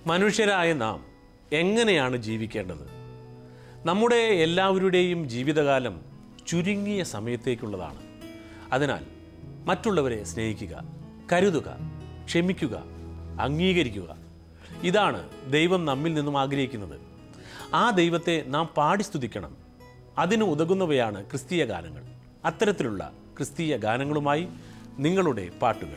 മനുഷ്യരായ നാം എങ്ങനെയാണ് ജീവിക്കേണ്ടത് നമ്മുടെ എല്ലാവരുടെയും ജീവിതകാലം ചുരുങ്ങിയ സമയത്തേക്കുള്ളതാണ് അതിനാൽ മറ്റുള്ളവരെ സ്നേഹിക്കുക കരുതുക ക്ഷമിക്കുക അംഗീകരിക്കുക ഇതാണ് ദൈവം നമ്മിൽ നിന്നും ആഗ്രഹിക്കുന്നത് ആ ദൈവത്തെ നാം പാടി സ്തുതിക്കണം അതിന് ഉതകുന്നവയാണ് ക്രിസ്തീയ ഗാനങ്ങൾ അത്തരത്തിലുള്ള ക്രിസ്തീയ ഗാനങ്ങളുമായി നിങ്ങളുടെ പാട്ടുകൾ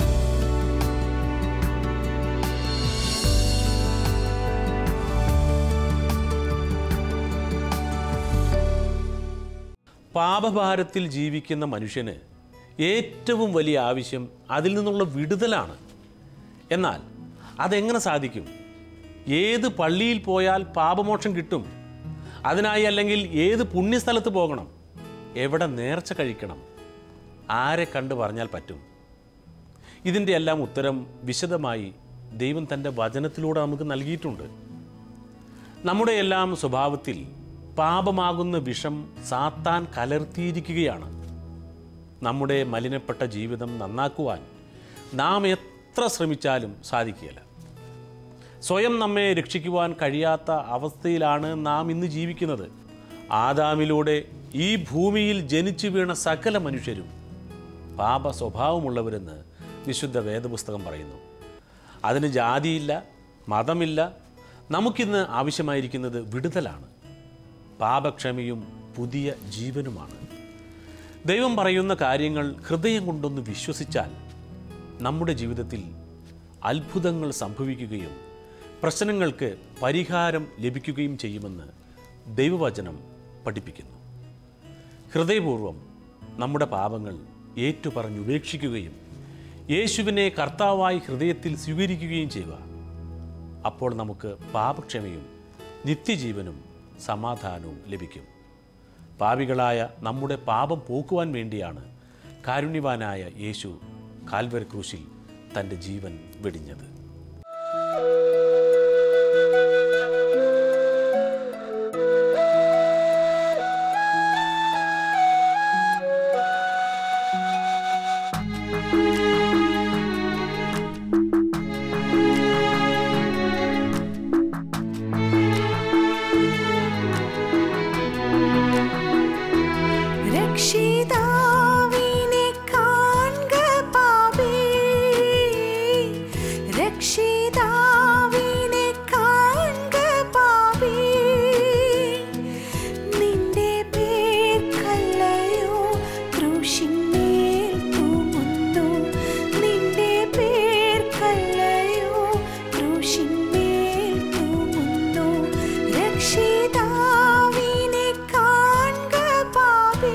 പാപഭാരത്തിൽ ജീവിക്കുന്ന മനുഷ്യന് ഏറ്റവും വലിയ ആവശ്യം അതിൽ നിന്നുള്ള വിടുതലാണ് എന്നാൽ അതെങ്ങനെ സാധിക്കും ഏത് പള്ളിയിൽ പോയാൽ പാപമോക്ഷം കിട്ടും അതിനായി അല്ലെങ്കിൽ ഏത് പുണ്യസ്ഥലത്ത് പോകണം എവിടെ നേർച്ച കഴിക്കണം ആരെ കണ്ടു പറഞ്ഞാൽ പറ്റും ഇതിൻ്റെ എല്ലാം ഉത്തരം വിശദമായി ദൈവം തൻ്റെ വചനത്തിലൂടെ നമുക്ക് നൽകിയിട്ടുണ്ട് നമ്മുടെ എല്ലാം സ്വഭാവത്തിൽ പാപമാകുന്ന വിഷം സാത്താൻ കലർത്തിയിരിക്കുകയാണ് നമ്മുടെ മലിനപ്പെട്ട ജീവിതം നന്നാക്കുവാൻ നാം എത്ര ശ്രമിച്ചാലും സാധിക്കുകയില്ല സ്വയം നമ്മെ രക്ഷിക്കുവാൻ കഴിയാത്ത അവസ്ഥയിലാണ് നാം ഇന്ന് ജീവിക്കുന്നത് ആദാമിലൂടെ ഈ ഭൂമിയിൽ ജനിച്ചു വീണ സകല മനുഷ്യരും പാപ സ്വഭാവമുള്ളവരെന്ന് വിശുദ്ധ വേദപുസ്തകം പറയുന്നു അതിന് ജാതിയില്ല മതമില്ല നമുക്കിന്ന് ആവശ്യമായിരിക്കുന്നത് വിടുതലാണ് പാപക്ഷമയും പുതിയ ജീവനുമാണ് ദൈവം പറയുന്ന കാര്യങ്ങൾ ഹൃദയം കൊണ്ടൊന്ന് വിശ്വസിച്ചാൽ നമ്മുടെ ജീവിതത്തിൽ അത്ഭുതങ്ങൾ സംഭവിക്കുകയും പ്രശ്നങ്ങൾക്ക് പരിഹാരം ലഭിക്കുകയും ചെയ്യുമെന്ന് ദൈവവചനം പഠിപ്പിക്കുന്നു ഹൃദയപൂർവം നമ്മുടെ പാപങ്ങൾ ഏറ്റുപറഞ്ഞുപേക്ഷിക്കുകയും യേശുവിനെ കർത്താവായി ഹൃദയത്തിൽ സ്വീകരിക്കുകയും ചെയ്യുക അപ്പോൾ നമുക്ക് പാപക്ഷമയും നിത്യജീവനും സമാധാനവും ലഭിക്കും പാപികളായ നമ്മുടെ പാപം പോക്കുവാൻ വേണ്ടിയാണ് കാരുണ്യവാനായ യേശു കാൽവർ ക്രൂശിൽ തൻ്റെ ജീവൻ വെടിഞ്ഞത് രക്ഷിതാവിനെ കാൺക പാപി രക്ഷിതാവിനെ കാൺക പാപി നിന്റെ പേർ കല്ലയോ ക്രൂശിന്മേൽ തൂങ്ങുന്നു നിന്റെ പേർ കല്ലയോ ക്രൂശിന്മേൽ തൂങ്ങുന്നു രക്ഷിതാവിനെ കാൺക പാപി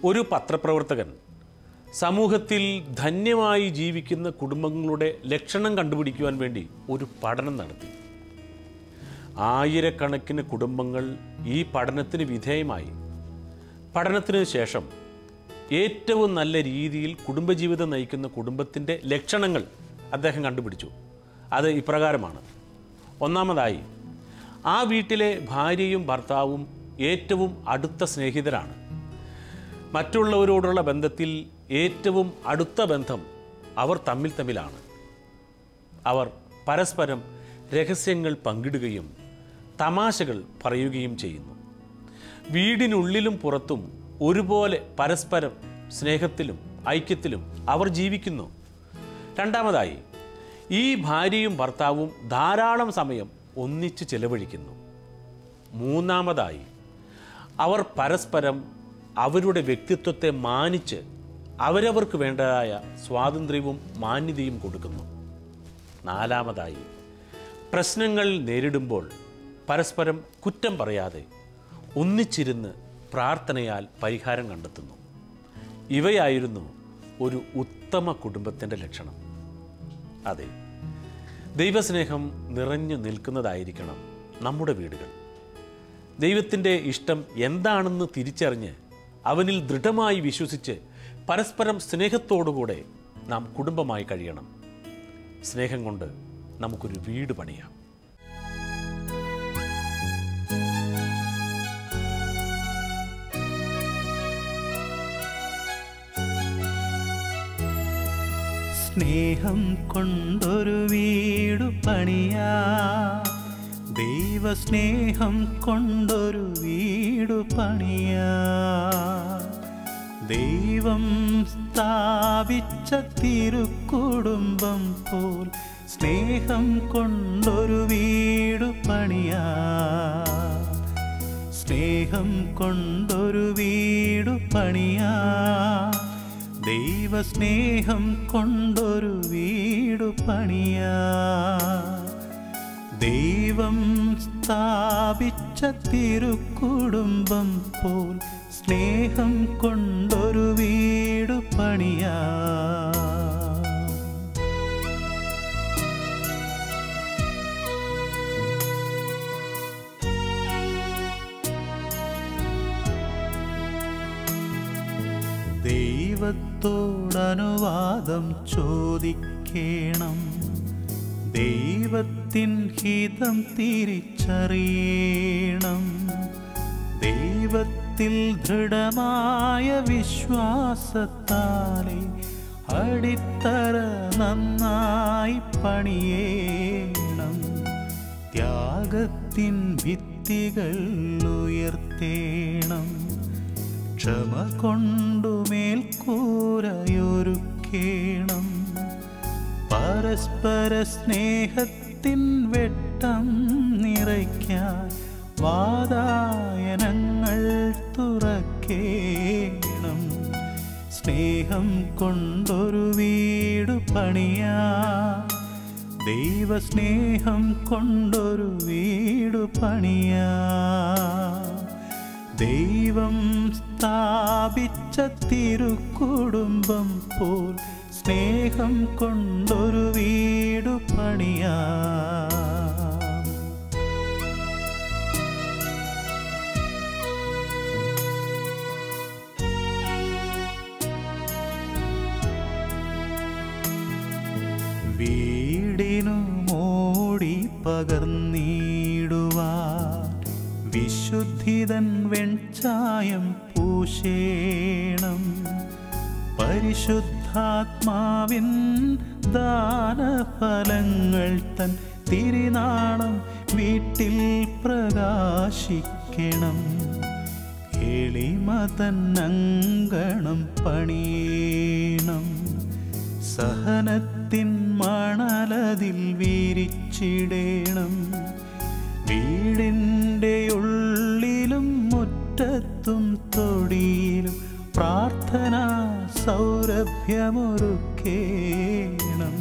ഒരു പത്രപ്രവർത്തകൻ സമൂഹത്തിൽ ധന്യമായി ജീവിക്കുന്ന കുടുംബങ്ങളുടെ ലക്ഷണം കണ്ടുപിടിക്കുവാൻ വേണ്ടി ഒരു പഠനം നടത്തി ആയിരക്കണക്കിന് കുടുംബങ്ങൾ ഈ പഠനത്തിന് വിധേയമായി പഠനത്തിന് ശേഷം ഏറ്റവും നല്ല രീതിയിൽ കുടുംബജീവിതം നയിക്കുന്ന കുടുംബത്തിൻ്റെ ലക്ഷണങ്ങൾ അദ്ദേഹം കണ്ടുപിടിച്ചു അത് ഇപ്രകാരമാണ് ഒന്നാമതായി ആ വീട്ടിലെ ഭാര്യയും ഭർത്താവും ഏറ്റവും അടുത്ത സ്നേഹിതരാണ് മറ്റുള്ളവരോടുള്ള ബന്ധത്തിൽ ഏറ്റവും അടുത്ത ബന്ധം അവർ തമ്മിൽ തമ്മിലാണ് അവർ പരസ്പരം രഹസ്യങ്ങൾ പങ്കിടുകയും തമാശകൾ പറയുകയും ചെയ്യുന്നു വീടിനുള്ളിലും പുറത്തും ഒരുപോലെ പരസ്പരം സ്നേഹത്തിലും ഐക്യത്തിലും അവർ ജീവിക്കുന്നു രണ്ടാമതായി ഈ ഭാര്യയും ഭർത്താവും ധാരാളം സമയം ഒന്നിച്ച് ചെലവഴിക്കുന്നു മൂന്നാമതായി അവർ പരസ്പരം അവരുടെ വ്യക്തിത്വത്തെ മാനിച്ച് അവരവർക്ക് വേണ്ടതായ സ്വാതന്ത്ര്യവും മാന്യതയും കൊടുക്കുന്നു നാലാമതായി പ്രശ്നങ്ങൾ നേരിടുമ്പോൾ പരസ്പരം കുറ്റം പറയാതെ ഒന്നിച്ചിരുന്ന് പ്രാർത്ഥനയാൽ പരിഹാരം കണ്ടെത്തുന്നു ഇവയായിരുന്നു ഒരു ഉത്തമ കുടുംബത്തിൻ്റെ ലക്ഷണം അതെ ദൈവസ്നേഹം നിറഞ്ഞു നിൽക്കുന്നതായിരിക്കണം നമ്മുടെ വീടുകൾ ദൈവത്തിൻ്റെ ഇഷ്ടം എന്താണെന്ന് തിരിച്ചറിഞ്ഞ് അവനിൽ ദൃഢമായി വിശ്വസിച്ച് പരസ്പരം സ്നേഹത്തോടുകൂടെ നാം കുടുംബമായി കഴിയണം സ്നേഹം കൊണ്ട് നമുക്കൊരു വീട് പണിയാം സ്നേഹം കൊണ്ടൊരു വീടു പണിയാ ദൈവസ്നേഹം കൊണ്ടൊരു വീടു പണിയാ ദൈവം സ്ഥാപിച്ച തിരുക്കുടുംബം പോൽ സ്നേഹം കൊണ്ടൊരു വീടു പണിയാ സ്നേഹം കൊണ്ടൊരു വീടു പണിയാ ദൈവസ്നേഹം കൊണ്ടൊരു വീടു പണിയാ ദൈവം സ്ഥാപിച്ച തിരുക്കുടുംബം പോൽ സ്നേഹം കൊണ്ടൊരു വീടു പണിയാ ദൈവത്തോടനുവാദം ചോദിക്കേണം ദൈവത്തിൻ ഹിതം തിരിച്ചറിയണം ദൈവത്തിൽ ദൃഢമായ വിശ്വാസത്താലെ അടിത്തറ നന്നായി പണിയേണം ത്യാഗത്തിൻ ഭിത്തികൾ ഉയർത്തേണം ക്ഷമ കൊണ്ടു മേൽക്കൂരയൊരുക്കേണം പരസ്പര സ്നേഹത്തിൻ വെട്ടം നിറയ്ക്കാൻ വാതായനങ്ങൾ തുറക്കേണം സ്നേഹം കൊണ്ടൊരു വീടു പണിയാ ദൈവസ്നേഹം കൊണ്ടൊരു വീടു പണിയാ ദൈവം സ്ഥാപിച്ച തിരുക്കുടുംബം പോൽ സ്നേഹം കൊണ്ടൊരു വീടു പണിയാ വീടിനു മോടി പകർന്നിടുവാൻ വിശുദ്ധിതൻ വെൺചായം പൂശേണം പരിശുദ്ധാത്മാവിൻ ദാനഫലങ്ങൾ തൻ തിരുനാളം വീട്ടിൽ പ്രകാശിക്കണം എളിമതൻ അങ്കണം പണിയണം സഹനത്തിൻ മണലതിൽ വീരിച്ചിടേണം വീടിൻ്റെ ഉള്ളിലും മുറ്റത്തും തൊടിയിലും പ്രാർത്ഥന സൗരഭ്യമൊരുക്കേണം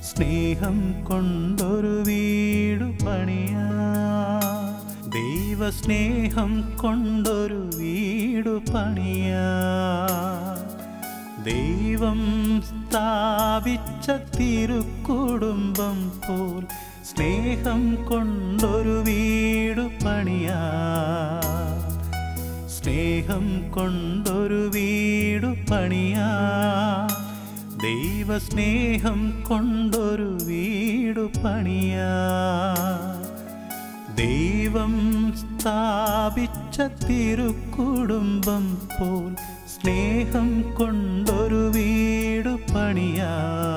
സ്നേഹം കൊണ്ടൊരു വീടു പണിയാ ദൈവ ദൈവസ്നേഹം കൊണ്ടൊരു വീടു പണിയാ ദൈവം സ്ഥാപിച്ച തിരുക്കുടുംബം പോൽ സ്നേഹം കൊണ്ടൊരു വീടു പണിയാ സ്നേഹം കൊണ്ടൊരു വീടു പണിയാ ദൈവസ്നേഹം കൊണ്ടൊരു വീടു പണിയാ ദൈവം സ്ഥാപിച്ച തിരുക്കുടുംബം പോൽ സ്നേഹം കൊണ്ടൊരു വീടു പണിയാ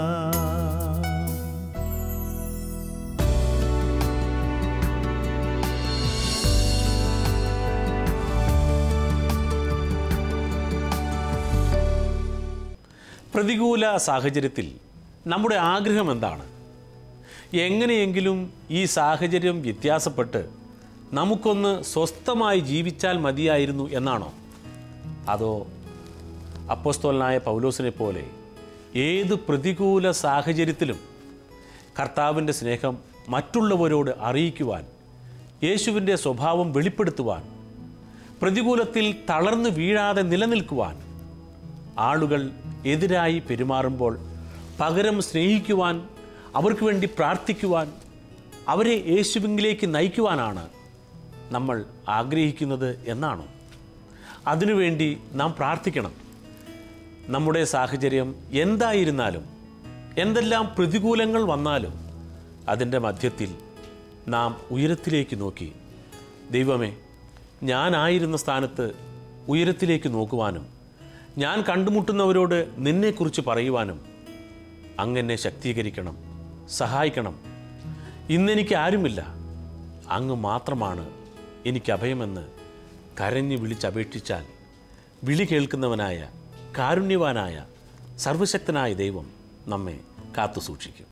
പ്രതികൂല സാഹചര്യത്തിൽ നമ്മുടെ ആഗ്രഹം എന്താണ് എങ്ങനെയെങ്കിലും ഈ സാഹചര്യം വ്യത്യാസപ്പെട്ട് നമുക്കൊന്ന് സ്വസ്ഥമായി ജീവിച്ചാൽ മതിയായിരുന്നു എന്നാണോ അതോ അപ്പോസ്തോലനായ പൗലോസിനെ പോലെ ഏത് പ്രതികൂല സാഹചര്യത്തിലും കർത്താവിൻ്റെ സ്നേഹം മറ്റുള്ളവരോട് അറിയിക്കുവാൻ യേശുവിൻ്റെ സ്വഭാവം വെളിപ്പെടുത്തുവാൻ പ്രതികൂലത്തിൽ തളർന്നു വീഴാതെ നിലനിൽക്കുവാൻ ആളുകൾ എതിരായി പെരുമാറുമ്പോൾ പകരം സ്നേഹിക്കുവാൻ അവർക്ക് വേണ്ടി പ്രാർത്ഥിക്കുവാൻ അവരെ യേശുവിങ്കിലേക്ക് നയിക്കുവാനാണ് നമ്മൾ ആഗ്രഹിക്കുന്നത് എന്നാണോ അതിനുവേണ്ടി നാം പ്രാർത്ഥിക്കണം നമ്മുടെ സാഹചര്യം എന്തായിരുന്നാലും എന്തെല്ലാം പ്രതികൂലങ്ങൾ വന്നാലും അതിൻ്റെ മധ്യത്തിൽ നാം ഉയരത്തിലേക്ക് നോക്കി ദൈവമേ ഞാനായിരുന്ന സ്ഥാനത്ത് ഉയരത്തിലേക്ക് നോക്കുവാനും ഞാൻ കണ്ടുമുട്ടുന്നവരോട് നിന്നെക്കുറിച്ച് പറയുവാനും അങ്ങനെ ശക്തീകരിക്കണം സഹായിക്കണം ഇന്നെനിക്ക് ആരുമില്ല അങ്ങ് മാത്രമാണ് എനിക്ക് അഭയമെന്ന് കരഞ്ഞു വിളിച്ചപേക്ഷിച്ചാൽ വിളി കേൾക്കുന്നവനായ കാരുണ്യവാനായ സർവശക്തനായ ദൈവം നമ്മെ കാത്തു സൂക്ഷിക്കും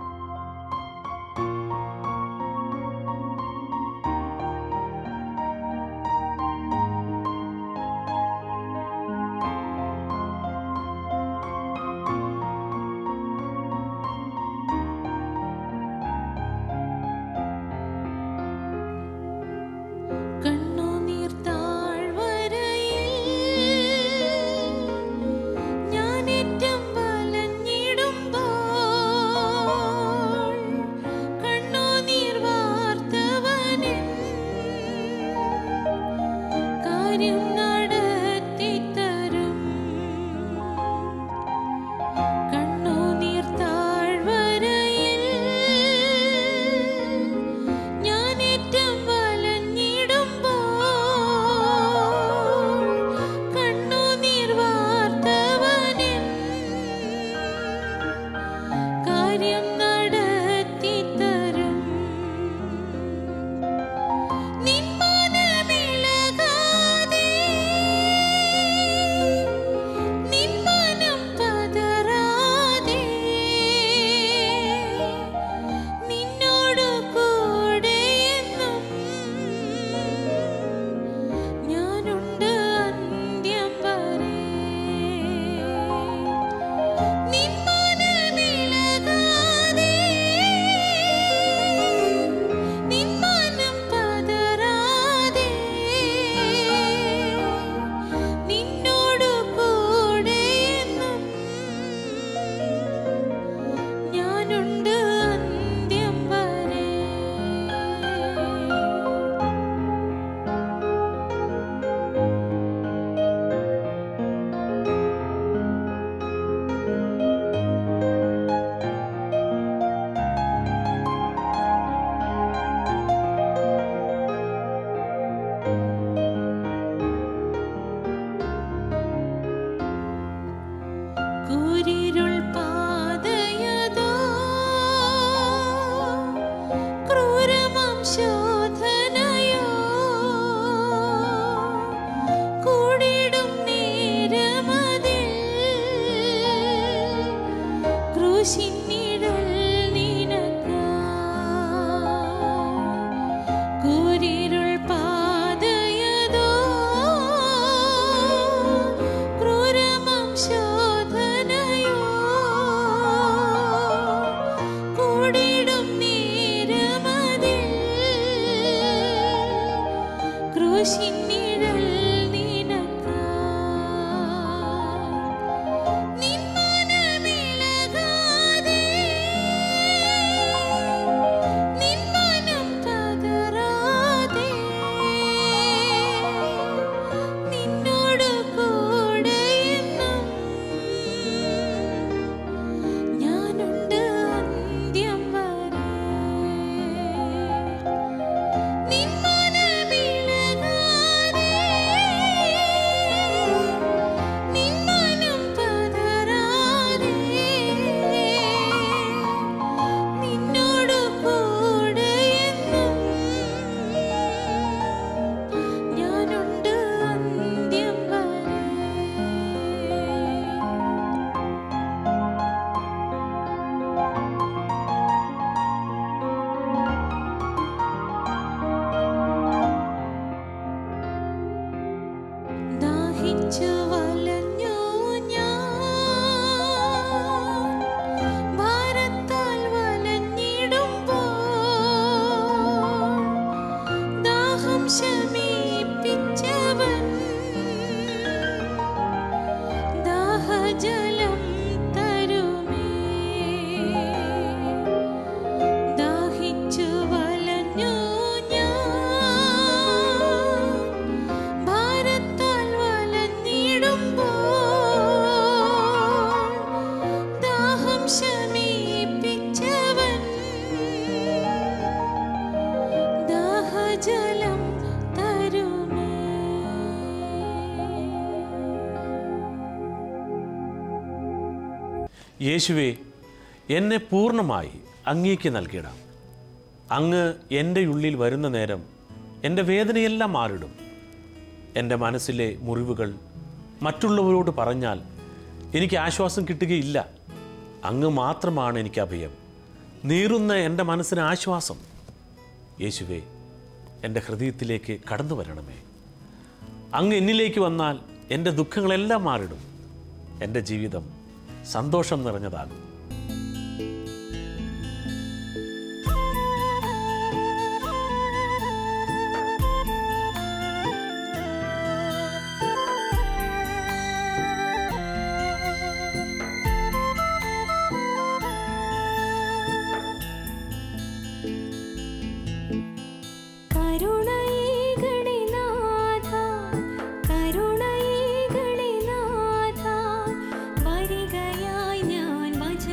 കണ്ണുനീർ താഴ്വരയിൽ ഞാനേറ്റം വലഞ്ഞിടുമ്പോൾ കണ്ണുനീർ വാർത്തവനിൽ കാര്യം നടത്തിത്തരും കണ്ണുനീർ താഴ്വരയിൽ ഞാനേറ്റം വലഞ്ഞിടുമ്പോൾ കണ്ണുനീർ വാർത്തവനിൽ കാര്യം നടത്തിത്തരും നിന്മനമിളകാതെ നിന്മനം പതറാതെ നിന്നോടു കൂടെയെന്നും ഞാനുണ്ട് അന്ത്യം വരെ നിന്മനമിളകാതെ നിന്മനം പതറാതെ നിന്നോടു കൂടെയെന്നും ഞാനുണ്ട് അന്ത്യം വരെ കൂരിരുൾ പാതയതോ ക്രൂരമാം ശോധനയോ കൂടിടും നേരമതിൽ ക്രൂശിന്നിഴൽ നിനക്കാ കൂരിരുൾ പാതയതോ ക്രൂരമാം ശോധനയോ കൂടിടും നേരമതിൽ ക്രൂശിനിഴൽ നിനക്കാ നിൻ മനമിളകാതെ നിൻ മനം തകരാതെ നിന്നോട് കൂടെ എന്നും ഞാനുണ്ട് അന്ത്യം വരെ നിൻ മനമിളകാതെ നിൻ മനം പതറാതെ നിന്നോട് കൂടെ എന്നും ഞാനുണ്ട് അന്ത്യം വരെ ദാഹിച്ചു വലഞ്ഞു ഞാൻ ഭാരത്താൽ വലഞ്ഞിടുമ്പോൾ ദാഹം ശമിപ്പിച്ചവൻ ദാഹജലം തരുമേ ദാഹിച്ചു വലഞ്ഞു ഞാൻ ഭാരത്താൽ വലഞ്ഞിടുമ്പോൾ ദാഹം ശമിപ്പിച്ചവൻ ദാഹജലം തരുമേ യേശുവെ എന്നെ പൂർണ്ണമായി അങ്ങേക്ക് നൽകിയിടാം അങ്ങ് എൻ്റെ ഉള്ളിൽ വരുന്ന നേരം എൻ്റെ വേദനയെല്ലാം മാറിടും എൻ്റെ മനസ്സിലെ മുറിവുകൾ മറ്റുള്ളവരോട് പറഞ്ഞാൽ എനിക്ക് ആശ്വാസം കിട്ടുകയില്ല അങ്ങ് മാത്രമാണ് എനിക്ക് അഭയം നീറുന്ന എൻ്റെ മനസ്സിന് ആശ്വാസം യേശുവെ എൻ്റെ ഹൃദയത്തിലേക്ക് കടന്നു വരണമേ അങ്ങ് എന്നിലേക്ക് വന്നാൽ എൻ്റെ ദുഃഖങ്ങളെല്ലാം മാറിടും എൻ്റെ ജീവിതം സന്തോഷം നിറഞ്ഞതാകും കരുണയേകണേ നാഥ കരുണയേകണേ നാഥ വരികയായി ഞാൻ വച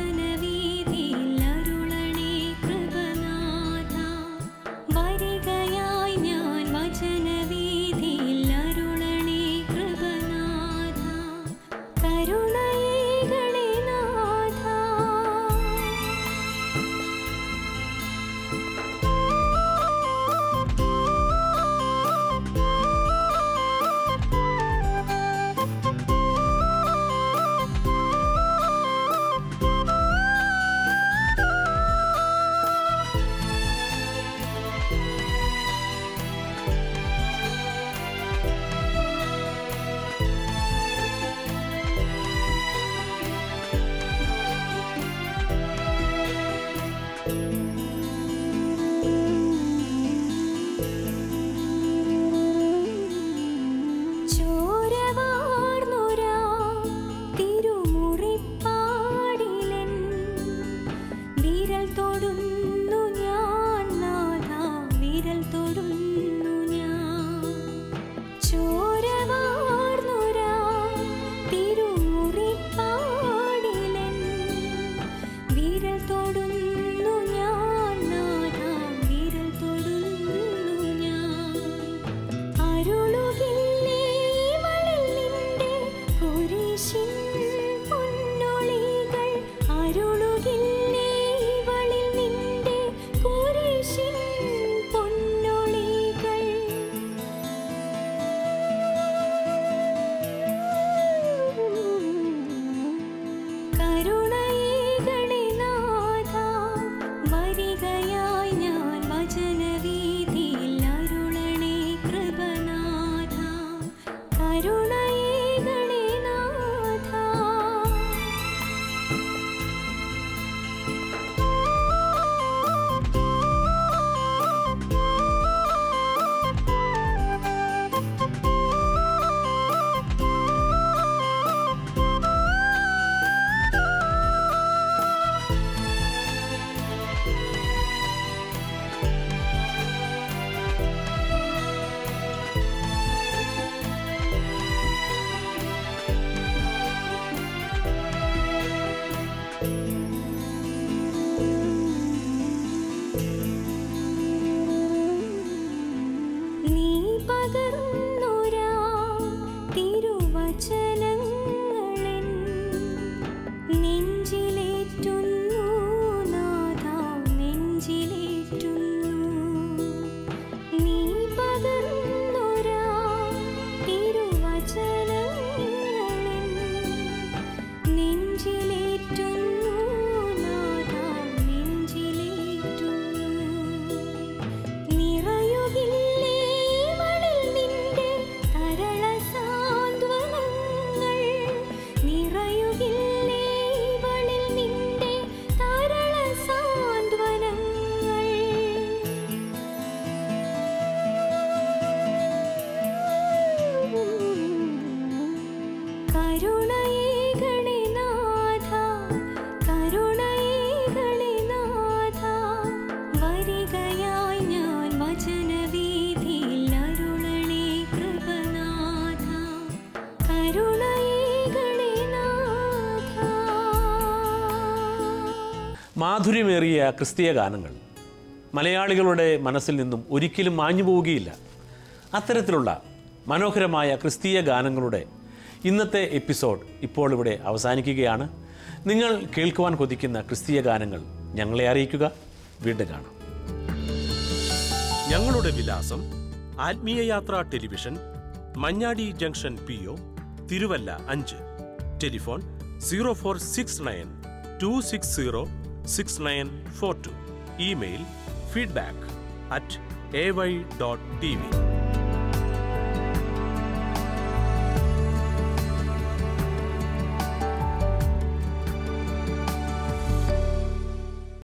മാധുര്യമേറിയ ക്രിസ്തീയ ഗാനങ്ങൾ മലയാളികളുടെ മനസ്സിൽ നിന്നും ഒരിക്കലും മാഞ്ഞു പോവുകയില്ല അത്തരത്തിലുള്ള മനോഹരമായ ക്രിസ്തീയ ഗാനങ്ങളുടെ ഇന്നത്തെ എപ്പിസോഡ് ഇപ്പോൾ ഇവിടെ അവസാനിക്കുകയാണ് നിങ്ങൾ കേൾക്കുവാൻ കൊതിക്കുന്ന ക്രിസ്തീയ ഗാനങ്ങൾ ഞങ്ങളെ അറിയിക്കുക വീണ്ടും കാണാം ഞങ്ങളുടെ വിലാസം ആത്മീയ യാത്രാ television Manjadi junction P O Thiruvalla അഞ്ച് telephone zero four six nine two six zero six nine four two email feedback at A Y dot T V